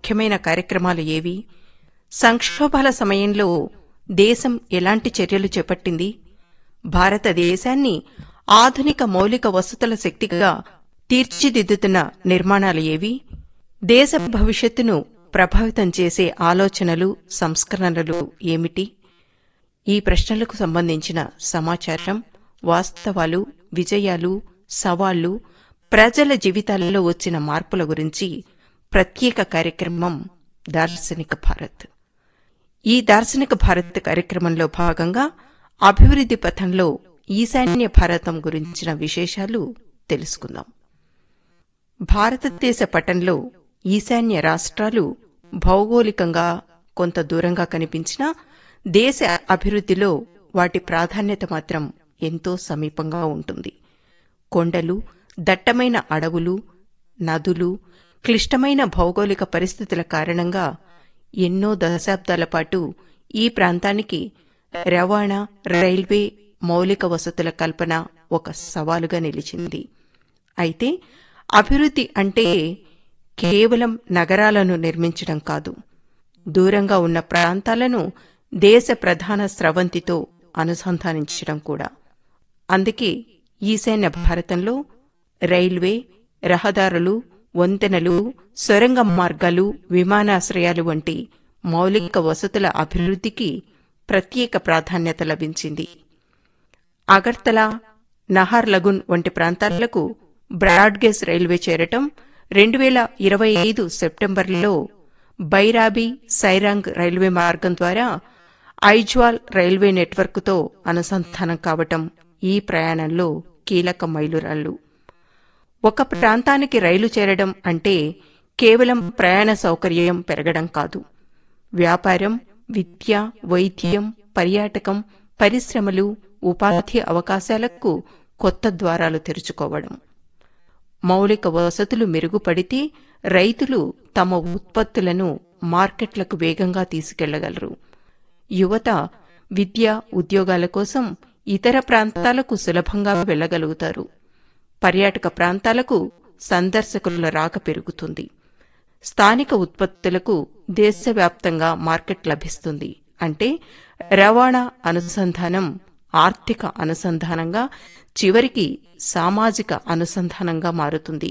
ముఖ్యమైన కార్యక్రమాలు ఏవి సంక్షోభాల సమయంలో దేశం ఎలాంటి చర్యలు చేపట్టింది భారతదేశాన్ని ఆధునిక మౌలిక వసతుల శక్తిగా తీర్చిదిద్దుతున్న నిర్మాణాలు ఏవి దేశ భవిష్యత్తును ప్రభావితం చేసే ఆలోచనలు సంస్కరణలు ఏమిటి ఈ ప్రశ్నలకు సంబంధించిన సమాచారం వాస్తవాలు విజయాలు సవాళ్లు ప్రజల జీవితాలలో వచ్చిన మార్పుల గురించి ప్రత్యేక కార్యక్రమం దార్శనిక భారత్ ఈ దార్శనిక భారత్ కార్యక్రమంలో భాగంగా అభివృద్ధి పథంలో ఈశాన్య భారతం గురించిన విశేషాలు తెలుసుకుందాం భారతదేశ పటంలో ఈశాన్య రాష్ట్రాలు భౌగోళికంగా కొంత దూరంగా కనిపించినా దేశ అభివృద్ధిలో వాటి ప్రాధాన్యత మాత్రం ఎంతో సమీపంగా ఉంటుంది కొండలు దట్టమైన అడవులు నదులు క్లిష్టమైన భౌగోళిక పరిస్థితుల కారణంగా ఎన్నో దశాబ్దాల పాటు ఈ ప్రాంతానికి రవాణా రైల్వే మౌలిక వసతుల కల్పన ఒక సవాలుగా నిలిచింది అయితే అభివృద్ధి అంటే కేవలం నగరాలను నిర్మించడం కాదు దూరంగా ఉన్న ప్రాంతాలను దేశ ప్రధాన స్రవంతితో అనుసంధానించడం కూడా అందుకే ఈశాన్య భారతంలో రైల్వే రహదారులు వంతెనలు సొరంగ మార్గాలు విమానాశ్రయాలు వంటి మౌలిక వసతుల అభివృద్ధికి ప్రత్యేక ప్రాధాన్యత లభించింది అగర్తల నహార్ లగున్ వంటి ప్రాంతాలకు బ్రాడ్గేజ్ రైల్వే చేరటం రెండు వేల ఇరవై ఐదు సెప్టెంబర్లో బైరాబీ సైరాంగ్ రైల్వే మార్గం ద్వారా ఐజ్వాల్ రైల్వే నెట్వర్క్తో అనుసంధానం కావటం ఈ ప్రయాణంలో కీలక మైలురాళ్లు ఒక ప్రాంతానికి రైలు చేరడం అంటే కేవలం ప్రయాణ సౌకర్యం పెరగడం కాదు వ్యాపారం విద్య వైద్యం పర్యాటకం పరిశ్రమలు ఉపాధి అవకాశాలకు కొత్త ద్వారాలు తెరుచుకోవడం మౌలిక వసతులు మెరుగుపడితే రైతులు తమ ఉత్పత్తులను మార్కెట్లకు వేగంగా తీసుకెళ్లగలరు యువత విద్య ఉద్యోగాల కోసం ఇతర ప్రాంతాలకు సులభంగా వెళ్లగలుగుతారు పర్యాటక ప్రాంతాలకు సందర్శకుల రాక పెరుగుతుంది స్థానిక ఉత్పత్తులకు దేశవ్యాప్తంగా మార్కెట్ లభిస్తుంది అంటే రవాణా అనుసంధానం ఆర్థిక అనుసంధానంగా చివరికి సామాజిక అనుసంధానంగా మారుతుంది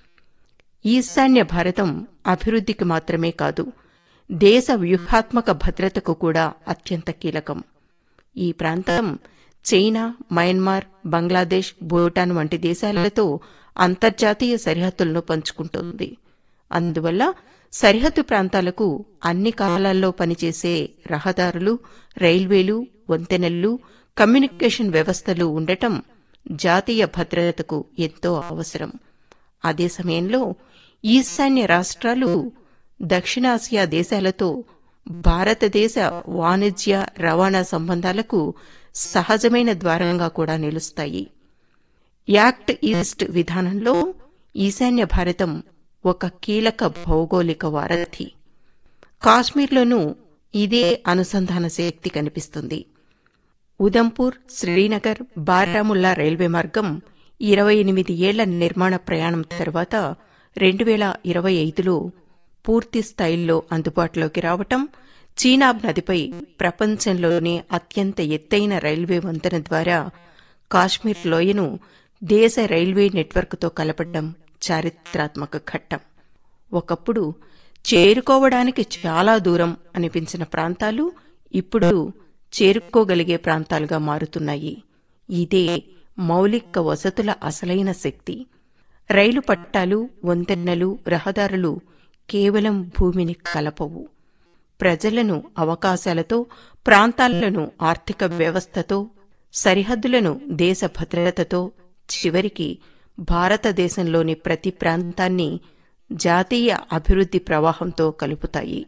ఈశాన్య భారతం అభివృద్ధికి మాత్రమే కాదు దేశ వ్యూహాత్మక భద్రతకు కూడా అత్యంత కీలకం ఈ ప్రాంతం చైనా మయన్మార్ బంగ్లాదేశ్ భూటాన్ వంటి దేశాలతో అంతర్జాతీయ సరిహద్దులను పంచుకుంటోంది అందువల్ల సరిహద్దు ప్రాంతాలకు అన్ని కాలాల్లో పనిచేసే రహదారులు రైల్వేలు వంతెనలు కమ్యూనికేషన్ వ్యవస్థలు ఉండటం జాతీయ భద్రతకు ఎంతో అవసరం అదే సమయంలో ఈశాన్య రాష్ట్రాలు దక్షిణాసియా దేశాలతో భారతదేశ వాణిజ్య రవాణా సంబంధాలకు సహజమైన ద్వారంగా కూడా నిలుస్తాయి యాక్ట్ ఈస్ట్ విధానంలో ఈశాన్య భారతం ఒక కీలక భౌగోళిక వారధి కాశ్మీర్లోనూ ఇదే అనుసంధాన శక్తి కనిపిస్తుంది ఉదంపూర్ శ్రీనగర్ బారాముల్లా రైల్వే మార్గం ఇరవై ఎనిమిది ఏళ్ల నిర్మాణ ప్రయాణం తర్వాత రెండు వేల ఇరవై ఐదులో పూర్తి స్థాయిల్లో అందుబాటులోకి రావటం చీనాబ్ నదిపై ప్రపంచంలోనే అత్యంత ఎత్తైన రైల్వే వంతెన ద్వారా కాశ్మీర్ లోయను దేశ రైల్వే నెట్వర్క్తో కలపడం చారిత్రాత్మక ఘట్టం ఒకప్పుడు చేరుకోవడానికి చాలా దూరం అనిపించిన ప్రాంతాలు ఇప్పుడు చేరుకోగలిగే ప్రాంతాలుగా మారుతున్నాయి ఇదే మౌలిక వసతుల అసలైన శక్తి రైలు పట్టాలు వంతెనలు రహదారులు కేవలం భూమిని కలపవు ప్రజలను అవకాశాలతో ప్రాంతాలను ఆర్థిక వ్యవస్థతో సరిహద్దులను దేశ భద్రతతో చివరికి భారతదేశంలోని ప్రతి ప్రాంతాన్ని జాతీయ అభివృద్ధి ప్రవాహంతో కలుపుతాయి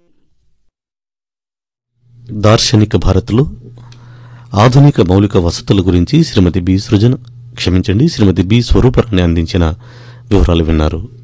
దార్శనిక భారత్లో ఆధునిక మౌలిక వసతుల గురించి శ్రీమతి బి సృజన క్షమించండి శ్రీమతి బి స్వరూపరాణి అందించిన వివరాలు విన్నారు